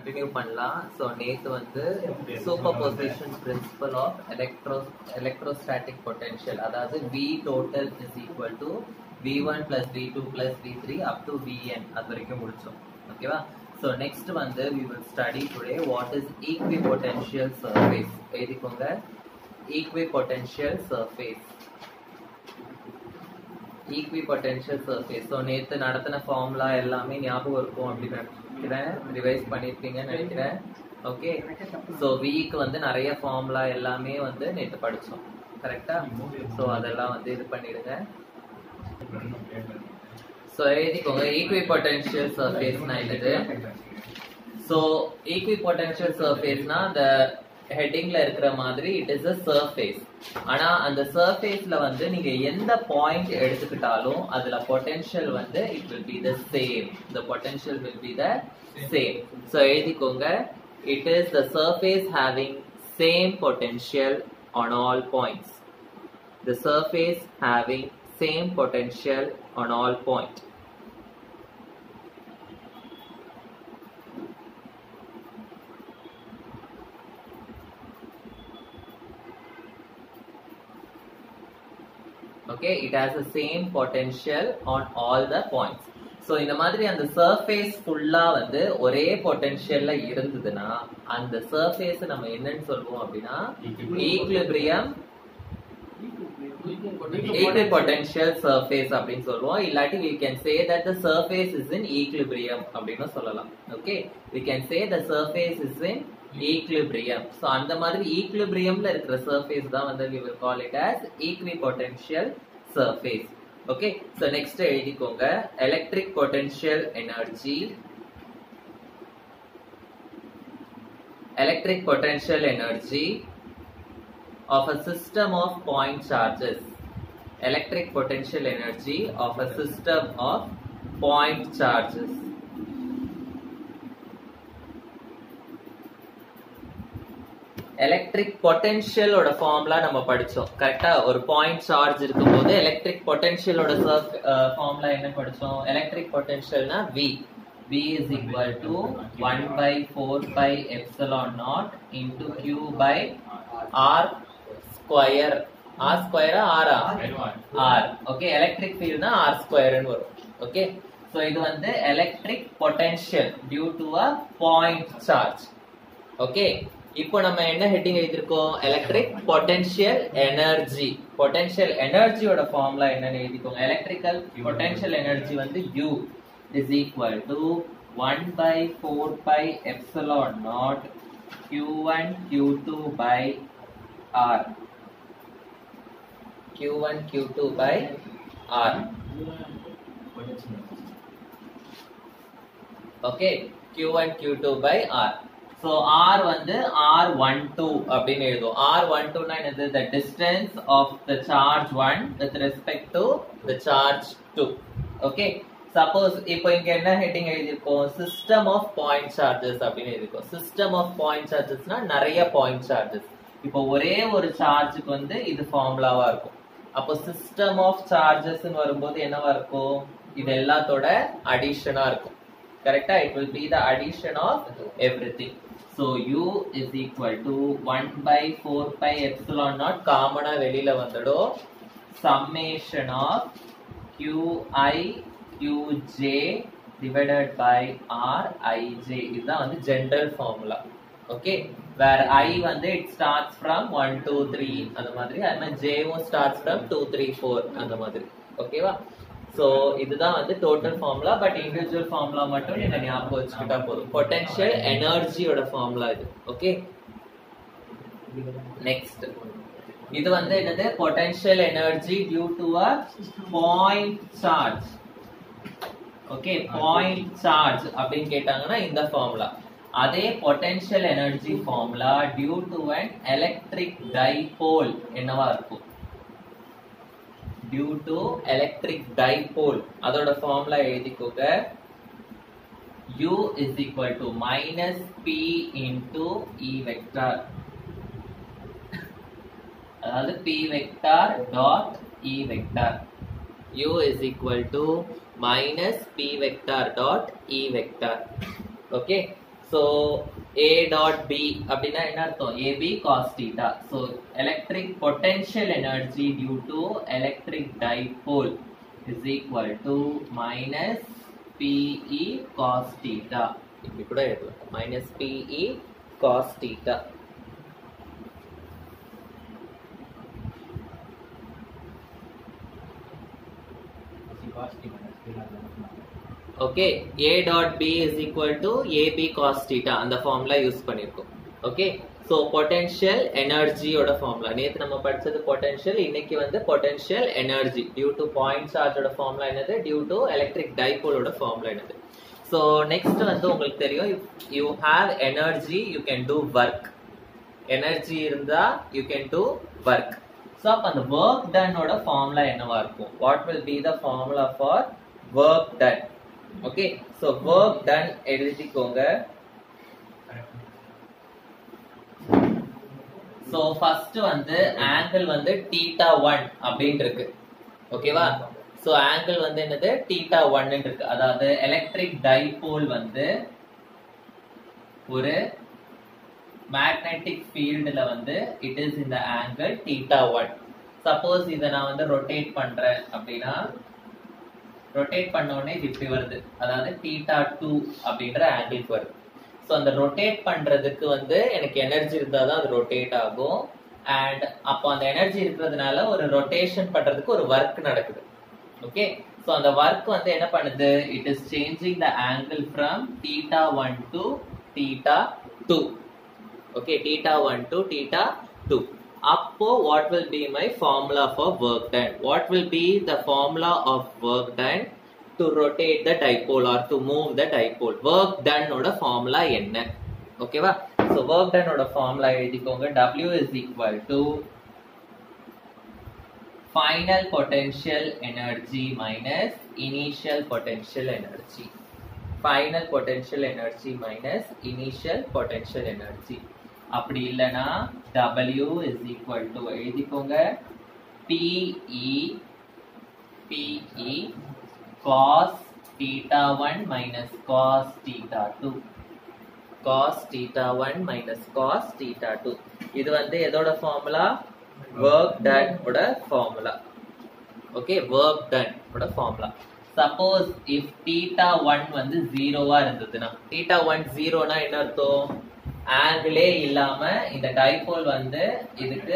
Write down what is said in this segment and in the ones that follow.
Continue பண்ணலாம் so நேத்து வந்து super position principle of electro electrostatic potential அதாவது V total is equal to V one plus V two plus V three up to V N அது வரைக்கும் முடிச்சோம் ஓகேவா so next வந்து we will study today what is equipotential surface எழுதிக்கோங்க equipotential surface equipotential surface so நேற்று நடத்தின formula எல்லாமே ஞாபகம் இருக்கும் அப்படின்னு நினைக்கிறேன் ரிவைஸ் பண்ணியிருப்பீங்கன்னு நினைக்கிறேன் ஓகே ஸோ வீக் வந்து நிறைய ஃபார்முலா எல்லாமே வந்து நேற்று படித்தோம் கரெக்டா ஸோ அதெல்லாம் வந்து இது பண்ணிடுங்க ஸோ எழுதிக்கோங்க ஈக்வி பொட்டென்ஷியல் சர்ஃபேஸ்னா என்னது ஸோ ஈக்வி பொட்டென்ஷியல் சர்ஃபேஸ்னா அந்த ஹெட்டிங்ல இருக்கிற மாதிரி இட் இஸ் அ சர்ஃபேஸ் ஆனா அந்த சர்ஃபேஸ்ல வந்து நீங்க எந்த பாயிண்ட் எடுத்துக்கிட்டாலும் அதுல பொட்டென்ஷியல் வந்து it will be the same the potential will be the same so எழுதிக்கோங்க it is the surface having same potential on all points the surface having same potential on all point. Okay, it has the same potential on all the points. So இந்த மாதிரி அந்த surface ஃபுல்லா வந்து ஒரே பொட்டென்ஷியல்ல இருந்ததுன்னா அந்த surface நம்ம என்னன்னு சொல்லுவோம் அப்படின்னா ஈக்லிபிரியம் equipotential surface அப்படின்னு சொல்லுவோம் இல்லாட்டி we can say that the surface is in equilibrium அப்படின்னு சொல்லலாம் okay we can say the surface is in equilibrium so அந்த மாதிரி equilibriumல இருக்கிற surface தான் வந்து we will call it as equipotential surface okay so next எழுதிக்கோங்க electric potential energy electric potential energy of a system of point charges electric potential energy of a system of point charges electric பொட்டென்ஷியலோட formula நம்ம படிச்சோம் கரெக்டா ஒரு point charge இருக்கும்போது electric பொட்டென்ஷியலோட formula என்ன படிச்சோம் எலக்ட்ரிக் பொட்டென்ஷியல்னா V V is equal to 1 by 4 pi epsilon naught into Q by R square R square R R okay electric ஃபீல்ட்னா R ஸ்கொயர்னு வரும் ஓகே சோ இது வந்து electric potential due to a point charge okay இப்போ நம்ம என்ன heading எழுதிருக்கோம் electric potential energy potential எனர்ஜியோட ஃபார்முலா என்னன்னு எழுதிக்கோங்க எலக்ட்ரிக்கல் பொட்டென்ஷியல் எனர்ஜி வந்து U is equal to 1 by 4 pi epsilon naught Q1 Q2 by R Q1 Q2 by R okay Q1 Q2 by R so R வந்து R12 அப்படின்னு எழுதுவோம் R12 னா என்னது the distance of the charge 1 with respect to the charge 2 okay suppose இப்போ இங்க என்ன heading எழுதியிருக்கோம் system of point charges அப்படின்னு எழுதியிருக்கோம் சிஸ்டம் ஆஃப் பாயிண்ட் சார்ஜஸ்னா நிறைய பாயிண்ட் சார்ஜஸ் இப்போ ஒரே ஒரு சார்ஜுக்கு வந்து இது ஃபார்முலாவா இருக்கும் அப்போ சிஸ்டம் ஆஃப் சார்ஜஸ் வரும்போது என்னவா இருக்கும் இது எல்லாத்தோட அடிஷனா இருக்கும் கரெக்டா it will be the addition of everything so U is equal to one by four pi epsilon naught காமனா வெளியில வந்துடும் summation of q i qj divided by rij இதுதான் வந்து ஜெனரல் ஃபார்முலா ஓகே வேற i வந்து it starts from 1 2 3 அந்த மாதிரி அது மாதிரி j வும் starts from 2 3 4 அந்த மாதிரி ஓகேவா சோ இதுதான் வந்து total formula but individual formula மட்டும் நீங்க ஞாபகம் வச்சுக்கிட்டா போதும் பொட்டன்ஷியல் எனர்ஜியோட ஃபார்முலா இது ஓகே நெக்ஸ்ட் இது வந்து என்னது potential energy due to a point charge okay point charge அப்படின்னு கேட்டாங்கன்னா இந்த ஃபார்முலா அதே potential energy formula due to an electric dipole என்னவா இருக்கும் டியூ டு எலக்ட்ரிக் டைபோல் அதோட ஃபார்முலா எழுதிக்கோங்க u is equal to minus p into e vector அதாவது p vector dot e vector u is equal to minus p vector dot e vector okay so A dot B அப்படின்னா என்ன அர்த்தம் A B cos theta so electric potential energy due to electric dipole is equal to minus P E cos theta இப்படி கூட எழுதலாம் minus P E cos theta okay A dot B is equal to A B cos theta அந்த formula use பண்ணியிருக்கோம் okay so potential எனர்ஜியோட formula நேற்று நம்ம படிச்சது potential இன்னைக்கு வந்து potential energy due to point சார்ஜோட ஃபார்முலா என்னது டியூ டு எலக்ட்ரிக் டைபோலோட ஃபார்முலா என்னது ஸோ நெக்ஸ்ட் வந்து உங்களுக்கு தெரியும் you have energy you can do work energy இருந்தா you can do work so அப்போ அந்த ஒர்க் டன்னோட ஃபார்முலா என்னவா இருக்கும் what will be the formula for work done okay so work done எழுதிக்கோங்க ஸோ ஃபர்ஸ்ட் வந்து ஆங்கிள் வந்து டீட்டா ஒன் அப்படின்னு இருக்கு ஓகேவா ஸோ ஆங்கிள் வந்து என்னது டீட்டா ஒன்னு இருக்கு அதாவது எலக்ட்ரிக் டைபோல் வந்து ஒரு மேக்னெட்டிக் ஃபீல்டுல வந்து இட் இஸ் இந்த ஆங்கிள் டீட்டா ஒன் சப்போஸ் இதை நான் வந்து ரொட்டேட் பண்றேன் அப்படின்னா ரொட்டேட் பண்ண உடனே இது இப்படி வருது அதாவது டீட்டா டூ அப்படின்ற ஆங்கிளுக்கு வருது ஸோ அந்த ரொட்டேட் பண்றதுக்கு வந்து எனக்கு எனர்ஜி இருந்தால் தான் அது ரொட்டேட் ஆகும் அண்ட் அப்போ அந்த எனர்ஜி இருக்கிறதுனால ஒரு ரொட்டேஷன் பண்றதுக்கு ஒரு ஒர்க் நடக்குது ஓகே ஸோ அந்த ஒர்க் வந்து என்ன பண்ணுது it is changing the angle from theta one to theta two okay theta one to theta two அப்போ what will be my formula for work done what will be the formula of work done to rotate the dipole or to move the dipole work டன்னோட formula என்ன ஓகேவா so work டன்னோட formula எழுதிக்கோங்க W is equal to final potential energy minus initial potential energy final potential energy minus initial potential energy அப்படி இல்லனா W is equal to எழுதிக்கோங்க PE PE cos theta 1 minus cos theta 2 cos theta 1 minus cos theta 2 இது வந்து எதோட formula work done ஓட formula okay work done ஓட formula suppose if theta one வந்து ஜீரோவா இருந்ததுன்னா தீட்டா ஒன் ஜீரோனா என்ன அர்த்தம் ஆங்கிளே இல்லாம இந்த டைபோல் வந்து இதுக்கு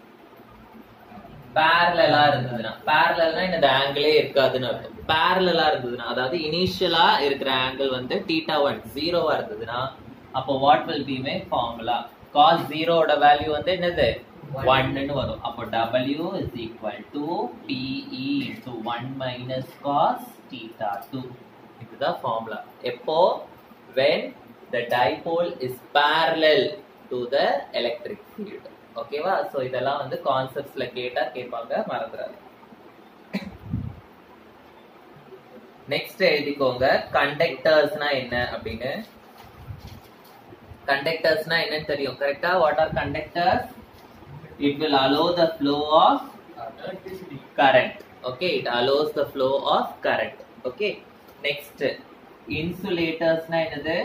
பேரலா இருந்ததுன்னா பேரலா இந்த ஆங்கிளே இருக்காதுன்னு அர்த்தம் பேரலா இருந்ததுன்னா அதாவது இனிஷியலா இருக்கிற ஆங்கிள் வந்து தீட்டா ஒன் ஜீரோவா இருந்ததுன்னா அப்போ what will be my formula cause ஜீரோட வேல்யூ வந்து என்னது ஒன்னு வரும் அப்போ W is equal to PE into 1 minus cos theta 2 இதுதான் ஃபார்முலா எப்போ when the dipole is parallel to the electric field ஓகேவா சோ இதெல்லாம் வந்து கான்செப்ட்ஸ்ல கேட்டா கேட்பாங்க மறந்துடாது நெக்ஸ்ட் எழுதிக்கோங்க கண்டக்டர்ஸ்னா என்ன அப்படின்னு கண்டக்டர்ஸ்னா என்னன்னு தெரியும் கரெக்டா what are conductors it will allow the flow of current okay it allows the flow of current okay next insulators na என்னது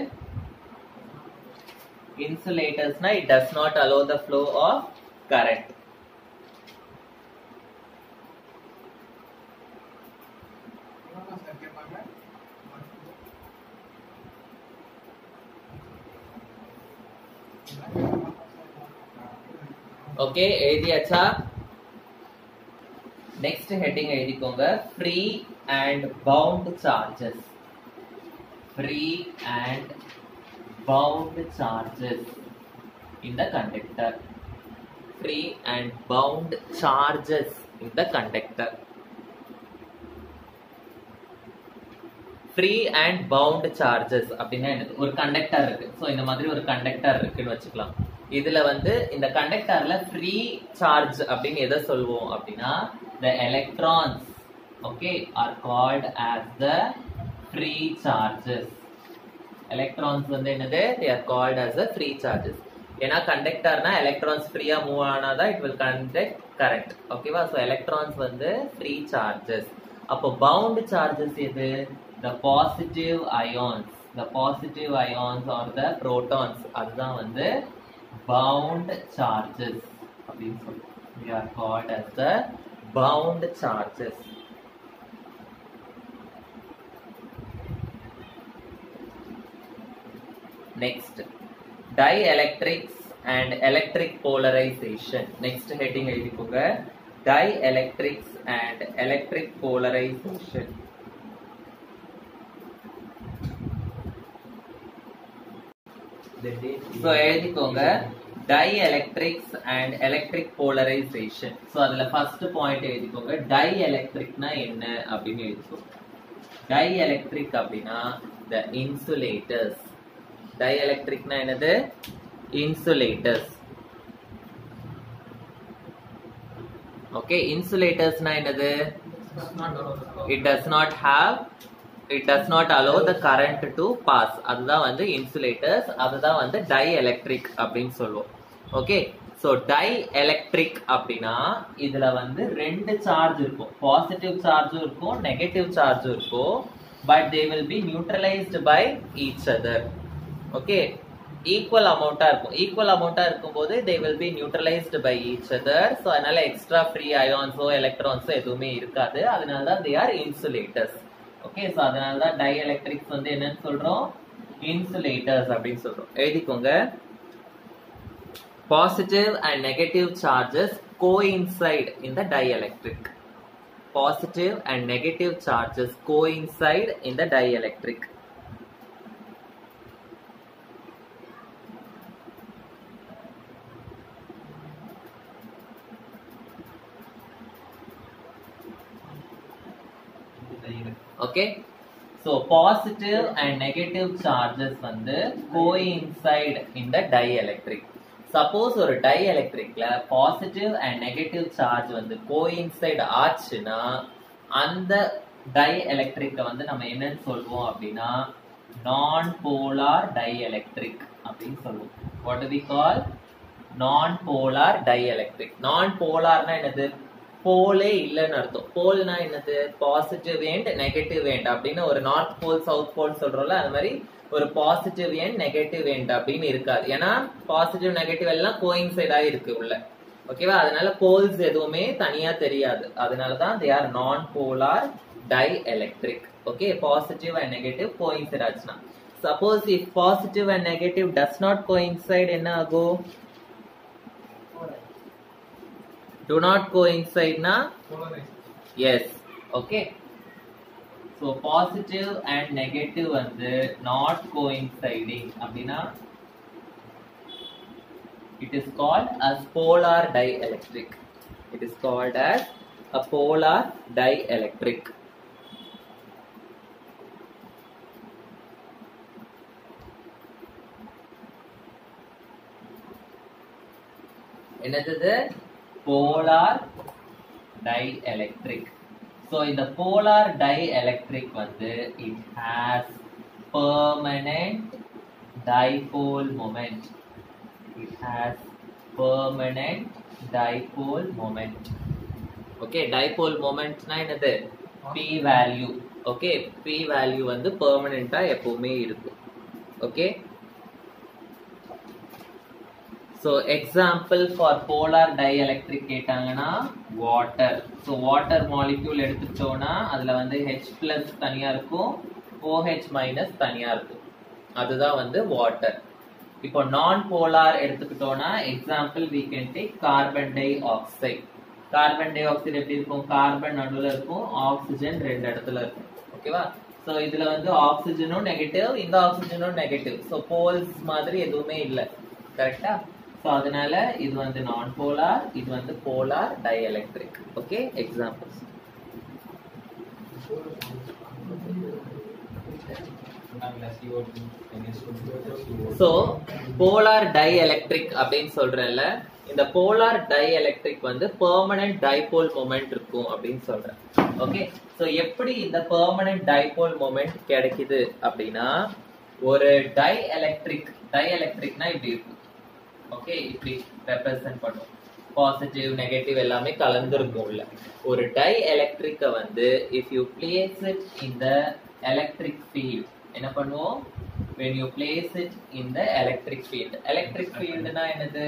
insulators na it does not allow the flow of current okay எழுதியாச்சா next heading எழுதிக்கோங்க free and bound charges free and bound charges இந்த conductor free and bound charges இந்த conductor free and bound charges அப்படின்னா என்னது ஒரு conductor இருக்கு so இந்த மாதிரி ஒரு கண்டக்டர் இருக்குன்னு வச்சுக்கலாம் இதுல வந்து இந்த கண்டக்டர்ல ஃப்ரீ சார்ஜ் அப்படின்னு எதை சொல்லுவோம் அப்படின்னா the electrons okay are called as the free charges electrons வந்து என்னது they are called as the free charges ஏன்னா கண்டக்டர்னா எலக்ட்ரான்ஸ் ஃப்ரீயா மூவ் ஆனாதான் இட் வில் கண்டக்ட் கரண்ட் ஓகேவா ஸோ எலக்ட்ரான்ஸ் வந்து ஃப்ரீ சார்ஜஸ் அப்போ பவுண்ட் சார்ஜஸ் எது the positive ions the positive ions or the protons அதுதான் வந்து bound charges அப்படின்னு சொல்லுவோம் they are called as the bound charges next dielectrics and electric polarization next heading எழுதிக்கோங்க dielectrics and electric polarization so எழுதிக்கோங்க dielectrics and electric polarisation so அதுல first point எழுதிக்கோங்க டைஎலக்ட்ரிக்னா என்ன அப்படின்னு எழுதிக்கோங்க டைஎலக்ட்ரிக் அப்படின்னா த இன்சுலேட்டர்ஸ் டைஎலக்ட்ரிக்னா என்னது இன்சுலேட்டர்ஸ் ஓகே இன்சுலேட்டர்ஸ்னா என்னது it does not have it does not allow the current to pass அதுதான் வந்து இன்சுலேட்டர்ஸ் அதுதான் வந்து டை எலக்ட்ரிக் அப்படின்னு சொல்லுவோம் ஓகே ஸோ டை எலக்ட்ரிக் அப்படின்னா இதுல வந்து ரெண்டு சார்ஜ் இருக்கும் பாசிட்டிவ் சார்ஜும் இருக்கும் நெகட்டிவ் சார்ஜும் இருக்கும் but they will be neutralised by each other okay equal அமௌண்டா இருக்கும் ஈக்குவல் அமௌண்டா இருக்கும்போது they will be neutralised by each other so அதனால எக்ஸ்ட்ரா ஃப்ரீ அயான்ஸோ எலக்ட்ரான்ஸோ எதுவுமே இருக்காது அதனால தான் they are insulators okay so அதனால தான் டை எலக்ட்ரிக்ஸ் வந்து என்னன்னு சொல்றோம் இன்சுலேட்டர்ஸ் அப்படின்னு சொல்றோம் எழுதிக்கோங்க positive and negative charges coincide in the dielectric positive and negative charges coincide in the dielectric okay so positive and negative charges வந்து coincide in the dielectric suppose ஒரு டை எலக்ட்ரிக்ல பாசிட்டிவ் அண்ட் நெகட்டிவ் சார்ஜ் வந்து coincide ஆச்சுன்னா அந்த tie எலக்ட்ரிக்கை வந்து நம்ம என்னன்னு சொல்லுவோம் அப்படின்னா நான் போலார் டை எலக்ட்ரிக் அப்படின்னு சொல்லுவோம் வாட் வி கால் நான் போலார் டை எலக்ட்ரிக் நான் போலார்னா என்னது போலே இல்லைன்னு அர்த்தம் போல்னா என்னது பாசிட்டிவ் எண்ட் நெகட்டிவ் எண்ட் அப்படின்னு ஒரு நார்த் போல் சவுத் போல் சொல்றோம்ல அது மாதிரி ஒரு பாசிட்டிவ் எண்ட் நெகட்டிவ் எண்ட் அப்படின்னு இருக்காது ஏன்னா பாசிட்டிவ் நெகட்டிவ் எல்லாம் கோயின்சைடா இருக்கு உள்ள ஓகேவா அதனால போல்ஸ் எதுவுமே தனியா தெரியாது அதனாலதான் they are non polar dielectric okay positive and negative coincide ஆச்சுன்னா suppose if positive and negative does not coincide என்ன ஆகும் do not coincide na yes okay so positive and negative வந்து not coinciding அப்படின்னா it is called as polar dielectric it is called as a polar dielectric என்னது polar dielectric so இந்த polar dielectric வந்து it has permanent dipole moment it has permanent dipole moment okay dipole மொமெண்ட்னா என்னது P value okay P value வந்து பெர்மனண்டா எப்பவுமே இருக்கும் okay so example for polar dielectric கேட்டாங்கன்னா வாட்டர் ஸோ வாட்டர் மாலிக்யூல் எடுத்துட்டோம்னா அதில் வந்து ஹெச் பிளஸ் தனியாக இருக்கும் ஓஹெச் மைனஸ் தனியாக இருக்கும் அதுதான் வந்து வாட்டர் இப்போ நான் போலார் எடுத்துக்கிட்டோம்னா example we can take carbon dioxide carbon dioxide எப்படி இருக்கும் கார்பன் நடுவில் இருக்கும் ஆக்சிஜன் ரெண்டு இடத்துல இருக்கும் ஓகேவா ஸோ இதுல வந்து ஆக்சிஜனும் நெகட்டிவ் இந்த ஆக்சிஜனும் நெகட்டிவ் ஸோ போல்ஸ் மாதிரி எதுவுமே இல்லை கரெக்டா ஸோ அதனால இது வந்து நான் போலார் இது வந்து polar dielectric okay examples so polar dielectric அப்படின்னு சொல்றேன்ல இந்த போலார் டைஎலக்ட்ரிக் வந்து பெர்மனன்ட் டைபோல் மொமெண்ட் இருக்கும் அப்படின்னு சொல்றேன் ஓகே ஸோ எப்படி இந்த பெர்மனன்ட் டைபோல் மொமெண்ட் கிடைக்குது அப்படின்னா ஒரு டை எலக்ட்ரிக் டை எலக்ட்ரிக்னா இப்படி இருக்கும் ஓகே இப்படி ரெப்ரசன்ட் பண்ணும் பாசிட்டிவ் நெகட்டிவ் எல்லாமே கலந்துருக்கும் உள்ள ஒரு டை எலக்ட்ரிக்க வந்து if you place it in the electric field என்ன பண்ணுவோம் when you place it in the electric field electric field னா என்னது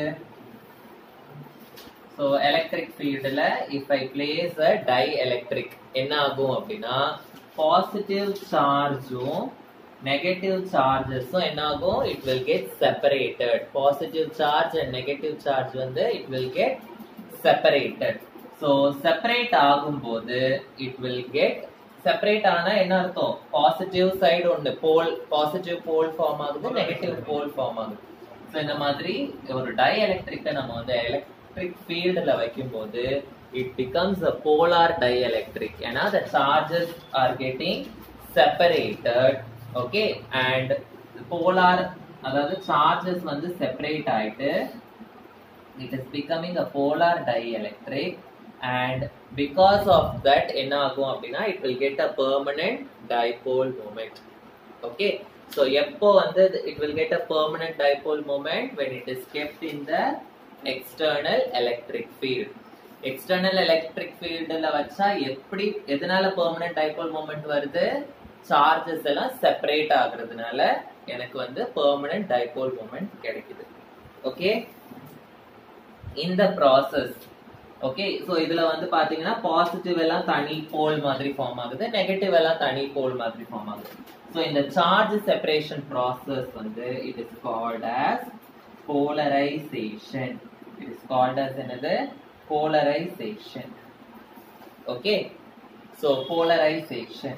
so electric field ல if i place a dielectric என்ன ஆகும் அப்படின்னா பாசிட்டிவ் சார்ஜும் நெகட்டிவ் சார்ஜஸும் என்ன ஆகும் it will get separated positive charge and negative charge வந்து it will get separated so separate ஆகும்போது இட் வில் கெட் செப்பரேட் ஆனா என்ன அர்த்தம் பாசிட்டிவ் சைடு ஒன்று போல் பாசிட்டிவ் போல் ஃபார்ம் ஆகுது நெகட்டிவ் போல் ஃபார்ம் ஆகுது ஸோ இந்த மாதிரி ஒரு டை எலக்ட்ரிக்கை நம்ம வந்து எலக்ட்ரிக் ஃபீல்டில் வைக்கும்போது it becomes a polar dielectric ஏன்னா the charges are getting separated okay and polar அதாவது சார்ஜஸ் வந்து செப்பரேட் ஆயிட்டு it is becoming a polar dielectric and because of that என்ன ஆகும் அப்படின்னா it will get a permanent dipole moment okay so எப்போ வந்து it will get a permanent dipole moment when it is kept in the external electric field external electric ஃபீல்டில் வச்சா எப்படி எதனால permanent dipole moment வருது சார்ஜஸ் எல்லாம் separate ஆகுறதுனால எனக்கு வந்து பெர்மனன்ட் டைபோல் மூமெண்ட் கிடைக்குது ஓகே இந்த ப்ராசஸ் ஓகே ஸோ இதுல வந்து பாத்தீங்கன்னா பாசிட்டிவ் எல்லாம் தனி போல் மாதிரி ஃபார்ம் ஆகுது நெகட்டிவ் எல்லாம் தனி போல் மாதிரி ஃபார்ம் ஆகுது ஸோ இந்த சார்ஜ் செப்பரேஷன் ப்ராசஸ் வந்து it is called as polarisation it is called as என்னது polarisation okay so polarisation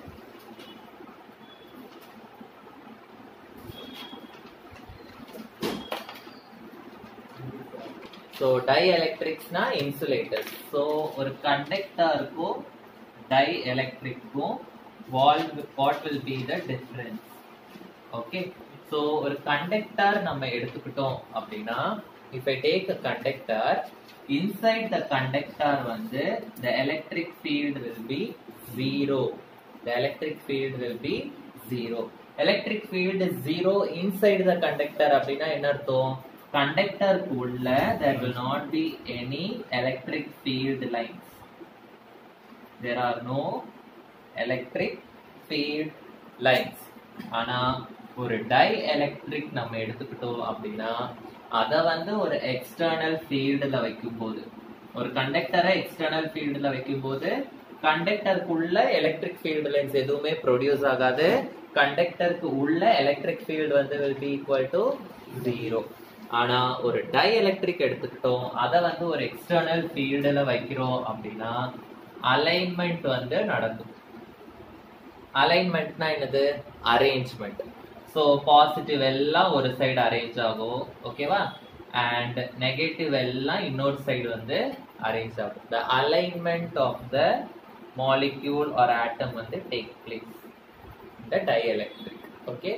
so டை எலக்ட்ரிக்ஸ்னா இன்சுலேட்டர் ஸோ ஒரு கண்டக்டருக்கும் டை எலக்ட்ரிக்கும் வால் what will be the difference okay so ஒரு கண்டக்டர் நம்ம எடுத்துக்கிட்டோம் அப்படின்னா if I take a conductor inside the conductor வந்து the electric field will be zero the electric field will be zero electric field zero inside the conductor அப்படின்னா என்ன அர்த்தம் கண்டக்டருக்கு உள்ள there will not be any electric field lines there are no electric field lines ஆனா ஒரு tie electric நம்ம எடுத்துக்கிட்டோம் அப்படின்னா அத வந்து ஒரு எக்ஸ்டர்னல் ஃபீல்டுல வைக்கும்போது ஒரு கண்டக்டரை எக்ஸ்டர்னல் ஃபீல்டுல வைக்கும்போது கண்டக்டருக்குள்ள எலக்ட்ரிக் ஃபீல்டு லைன்ஸ் எதுவுமே ப்ரொடியூஸ் ஆகாது கண்டக்டருக்கு உள்ள எலக்ட்ரிக் ஃபீல்டு வந்து will be equal to zero ஆனா ஒரு டை எலக்ட்ரிக் எடுத்துக்கிட்டோம் அதை வந்து ஒரு எக்ஸ்டர்னல் ஃபீல்டுல வைக்கிறோம் அப்படின்னா அலைன்மெண்ட் வந்து நடக்கும் அலைன்மெண்ட்னா என்னது அரேஞ்ச்மெண்ட் ஸோ பாசிட்டிவ் எல்லாம் ஒரு சைடு அரேஞ்ச் ஆகும் ஓகேவா அண்ட் நெகட்டிவ் எல்லாம் இன்னொரு சைடு வந்து அரேஞ்ச் ஆகும் the alignment of the molecule or atom வந்து take place the dielectric okay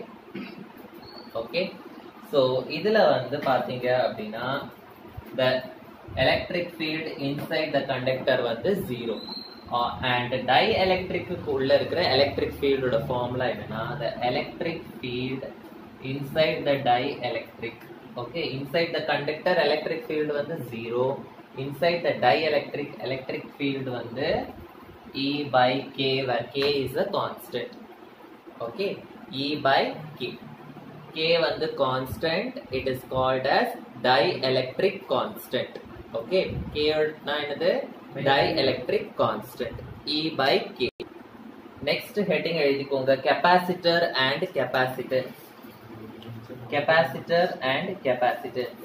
okay so இதுல வந்து பாத்தீங்க அப்படின்னா the electric field inside the conductor வந்து ஜீரோ அண்ட் டை எலக்ட்ரிக்கு உள்ள இருக்கிற எலக்ட்ரிக் ஃபீல்டோட ஃபார்முலா என்னன்னா the electric field inside the dielectric okay inside the conductor electric field வந்து zero inside the dielectric electric field வந்து E by K where K is a constant okay E by K K வந்து constant it is called as dielectric constant okay K னா என்னது dielectric constant E by K next heading எழுதிக்கோங்க capacitor and capacitance capacitor and capacitance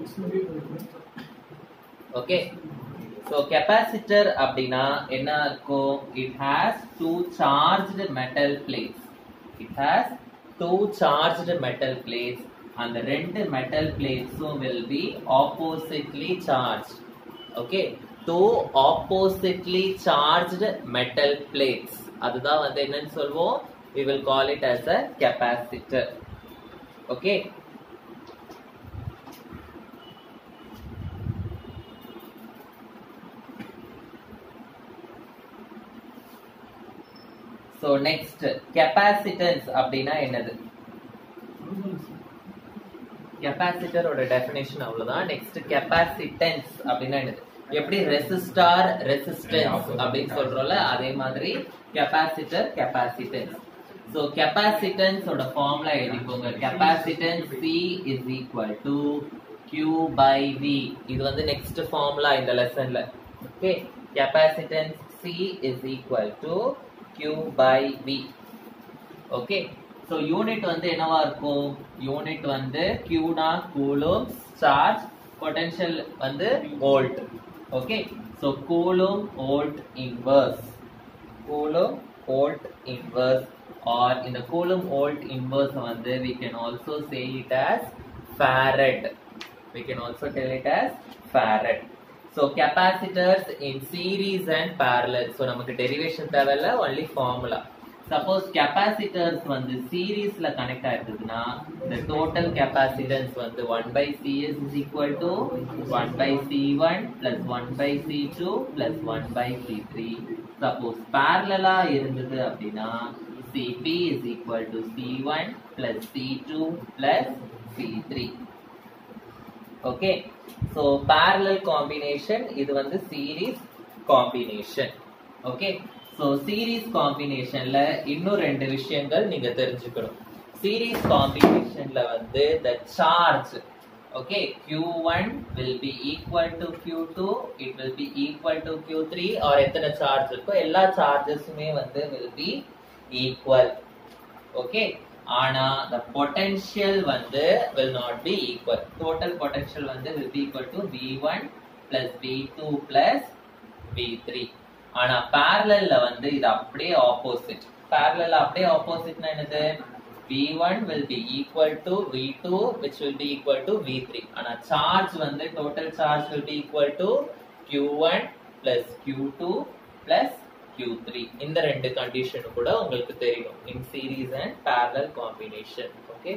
okay so capacitor அப்படின்னா என்ன இருக்கும் it has two charged metal plates it has two charged metal plates அந்த ரெண்டு metal plates-உம் will be oppositely charged okay two oppositely charged metal plates அதுதான் வந்து என்னன்னு சொல்வோம் we will call it as a capacitor okay so next capacitance அப்படின்னா என்னது கெப்பாசிட்டரோட definition அவ்வளவுதான் நெக்ஸ்ட் கெப்பாசிட்டன்ஸ் அப்படின்னா என்னது எப்படி ரெசிஸ்டார் ரெசிஸ்டன்ஸ் அப்படின்னு சொல்றோம்ல அதே மாதிரி கெப்பாசிட்டர் கெப்பாசிட்டன்ஸ் ஸோ கெப்பாசிட்டன்ஸ் ஓட ஃபார்முலா எழுதிக்கோங்க capacitance C is equal to Q by V இது வந்து நெக்ஸ்ட் ஃபார்முலா இந்த லெசன்ல okay capacitance C is equal to Q by V okay so unit வந்து என்னவா இருக்கும் யூனிட் வந்து கியூனா கூலும் சார்ஜ் பொட்டன்ஷியல் வந்து volt okay so coulomb volt inverse coulomb volt inverse R இந்த கூலும் வோல்ட் இன்வர்ஸ் வந்து we can also say it as farad we can also tell it as farad so capacitors in series and parallel so நமக்கு derivation தேவையில்ல only formula suppose capacitors வந்து சீரீஸ்ல connect ஆயிருக்குதுன்னா இந்த total capacitance வந்து one by CS is equal to one by C one plus one by C two plus one by C three suppose பேரலா இருந்தது அப்படின்னா CP is equal to C one plus C two plus C three okay so parallel combination இது வந்து series combination okay so series காம்பினேஷன்ல இன்னும் ரெண்டு விஷயங்கள் நீங்க தெரிஞ்சுக்கணும் சீரீஸ் காம்பினேஷன்ல வந்து த charge okay q1 will be equal to q2 it will be equal to q3 or எத்தனை சார்ஜ் இருக்கோ எல்லா சார்ஜஸுமே வந்து will be equal ஓகே ஆனா the potential வந்து will not be equal total potential வந்து will be equal to v1 plus v2 plus v3 ஆனா parallelல வந்து இது அப்படியே ஆப்போசிட் parallel அப்படியே ஆப்போசிட்னா என்னது v1 will be equal to v2 which will be equal to v3 ஆனா charge வந்து total charge will be equal to q1 plus q2 plus q3 இந்த ரெண்டு கண்டிஷன் கூட உங்களுக்கு தெரியும் in series and parallel combination okay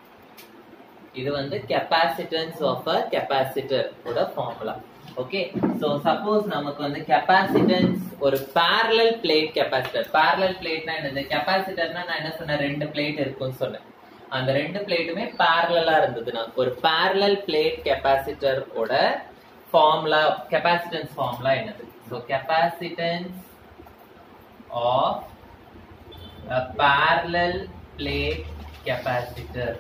இது வந்து capacitance of a capacitor ஓட ஃபார்முலா ஓகே சோ சப்போஸ் நமக்கு வந்து கெப்பாசிட்டன்ஸ் ஒரு parallel பிளேட் கெப்பாசிட்டர் parallel பிளேட்னா என்னது கெப்பாசிட்டர்னா நான் என்ன சொன்னேன் ரெண்டு பிளேட் இருக்கும்னு சொன்னேன் அந்த ரெண்டு பிளேட்டுமே parallel-ஆ இருந்ததுன்னா ஒரு parallel பிளேட் கெப்பாசிட்டர் ஓட ஃபார்முலா கெப்பாசிட்டன்ஸ் ஃபார்முலா என்னது so capacitance of a parallel plate capacitor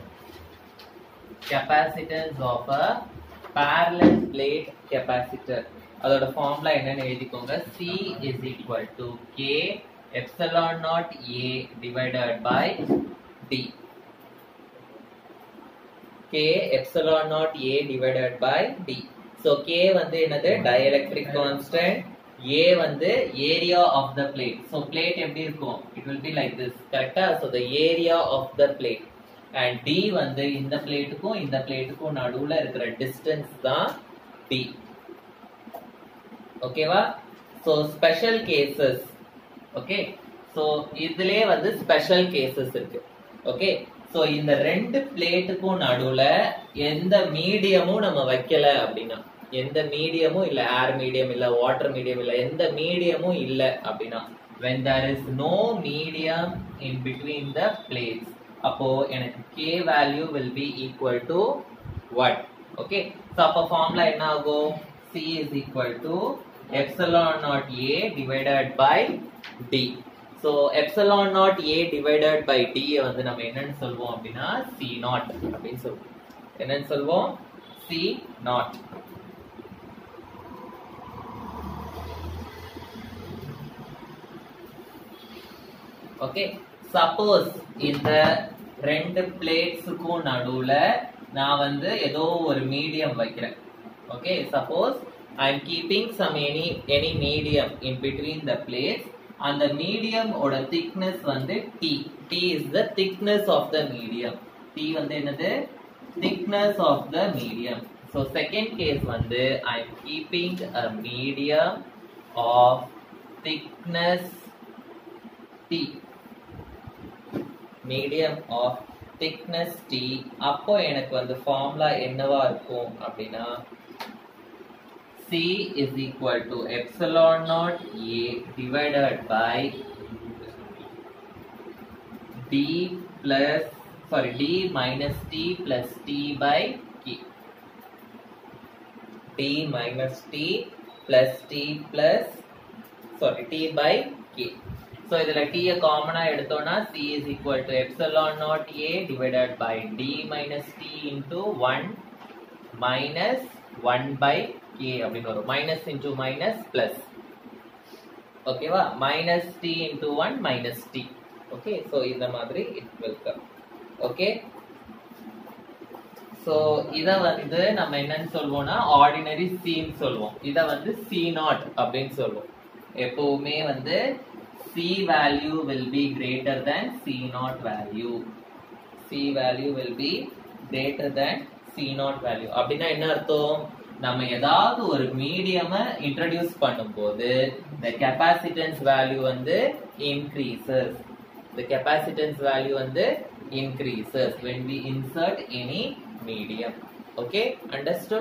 capacitance of a parallel plate capacitor அதோட ஃபார்முலா என்னன்னு எழுதிக்கோங்க C is equal to K epsilon naught A divided by D K epsilon naught A divided by D so K வந்து என்னது dielectric constant A வந்து area of the plate so plate எப்படி இருக்கும் it will be like this கரெக்டா so the area of the plate and D வந்து இந்த பிளேட்டுக்கும் இந்த பிளேட்டுக்கும் நடுவுல இருக்கிற டிஸ்டன்ஸ் தான் D ஓகேவா so special cases okay so இதுலயே வந்து ஸ்பெஷல் கேசஸ் இருக்கு ஓகே ஸோ இந்த ரெண்டு பிளேட்டுக்கும் நடுவுல எந்த மீடியமும் நம்ம வைக்கல அப்படின்னா எந்த மீடியமும் இல்ல ஏர் மீடியம் இல்ல வாட்டர் மீடியம் இல்ல எந்த மீடியமும் இல்ல அப்படின்னா when there is no medium in between the plates அப்போ எனக்கு k value will be equal to what okay so அப்போ ஃபார்முலா என்ன ஆகும் c is equal to epsilon naught a divided by d so epsilon naught a divided by d ய வந்து நம்ம என்னன்னு சொல்வோம் அப்படின்னா c naught அப்படின்னு சொல்லுவோம் என்னன்னு சொல்வோம் c naught ஓகே சப்போஸ் இந்த ரெண்டு பிளேட்ஸுக்கும் நடுவுல நான் வந்து ஏதோ ஒரு மீடியம் வைக்கிறேன் okay suppose I am keeping some any any medium in between the plates அந்த மீடியம் ஓட திக்னஸ் வந்து T T is the thickness of the medium T வந்து என்னது thickness of the medium so second case வந்து I am keeping a medium of thickness T medium of thickness T அப்போ எனக்கு வந்து formula என்னவா இருக்கும் அப்படின்னா C is equal to epsilon naught A divided by D plus sorry D minus T plus T by K D minus T plus T plus sorry T by K ஸோ இதுல t காமனா எடுத்தோம்னா c is equal to epsilon naught a divided by d minus t into 1 minus 1 by k அப்படின்னு வரும் minus into minus plus ஓகேவா minus t into 1 minus t okay so இந்த மாதிரி it will come okay so இத வந்து நம்ம என்னன்னு சொல்லுவோம்னா ஆர்டினரி சீன்னு சொல்லுவோம் இத வந்து சி நாட் அப்படின்னு சொல்லுவோம் எப்பவுமே வந்து C value will be greater than C naught value C value will be greater than C naught value அப்படின்னா என்ன அர்த்தம் நம்ம ஏதாவது ஒரு மீடியம் இன்ட்ரடியூஸ் பண்ணும்போது the capacitance வேல்யூ வந்து increases the capacitance value வந்து increases when we insert any medium okay understood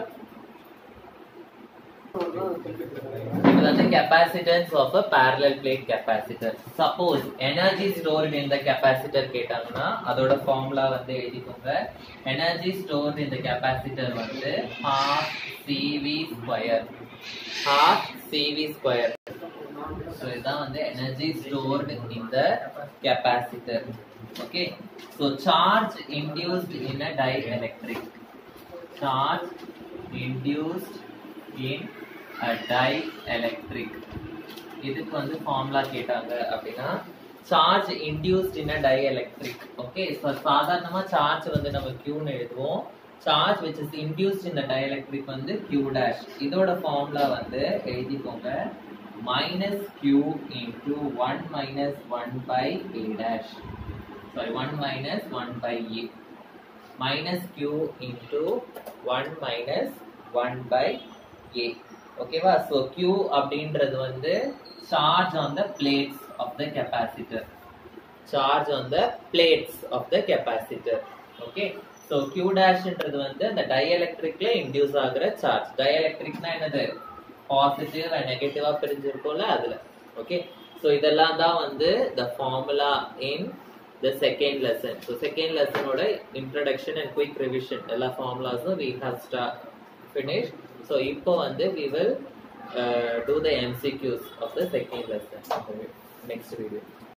இது வந்து capacitance of a parallel plate capacitor suppose energy stored in the capacitor கேட்டாங்கன்னா அதோட ஃபார்முலா வந்து எழுதிக்கோங்க energy stored in the capacitor வந்து half cv square half cv square so இதான் வந்து energy stored in the capacitor okay so charge induced in a dielectric charge induced in a dielectric இதுக்கு வந்து formula கேட்டாங்க அப்படின்னா charge induced in a dielectric okay so சாதாரணமா charge வந்து நம்ம கியூன்னு எழுதுவோம் charge which is induced in the dielectric வந்து q dash இதோட ஃபார்முலா வந்து எழுதிக்கோங்க minus q into 1 minus 1 by a dash sorry 1 minus 1 by a minus q into 1 minus 1 by a ஓகேவா ஸோ q அப்படின்றது வந்து charge on the plates of the capacitor charge on the plates of the capacitor okay so q டேஷ்ன்றது வந்து அந்த டயஎலக்ட்ரிக்ல induce ஆகுற charge டயஎலக்ட்ரிக்னா என்னது positive and நெகட்டிவா பிரிஞ்சிருக்கும்ல அதுல ஓகே ஸோ இதெல்லாம் தான் வந்து the formula in the second lesson so second லெசனோட இன்ட்ரடக்ஷன் அண்ட் குயிக் ரிவிஷன் எல்லா ஃபார்முலாஸும் வி ஹவ் ஸ்டா ஃபினிஷ் ஸோ இப்போ வந்து we will do the MCQs of the second lesson next video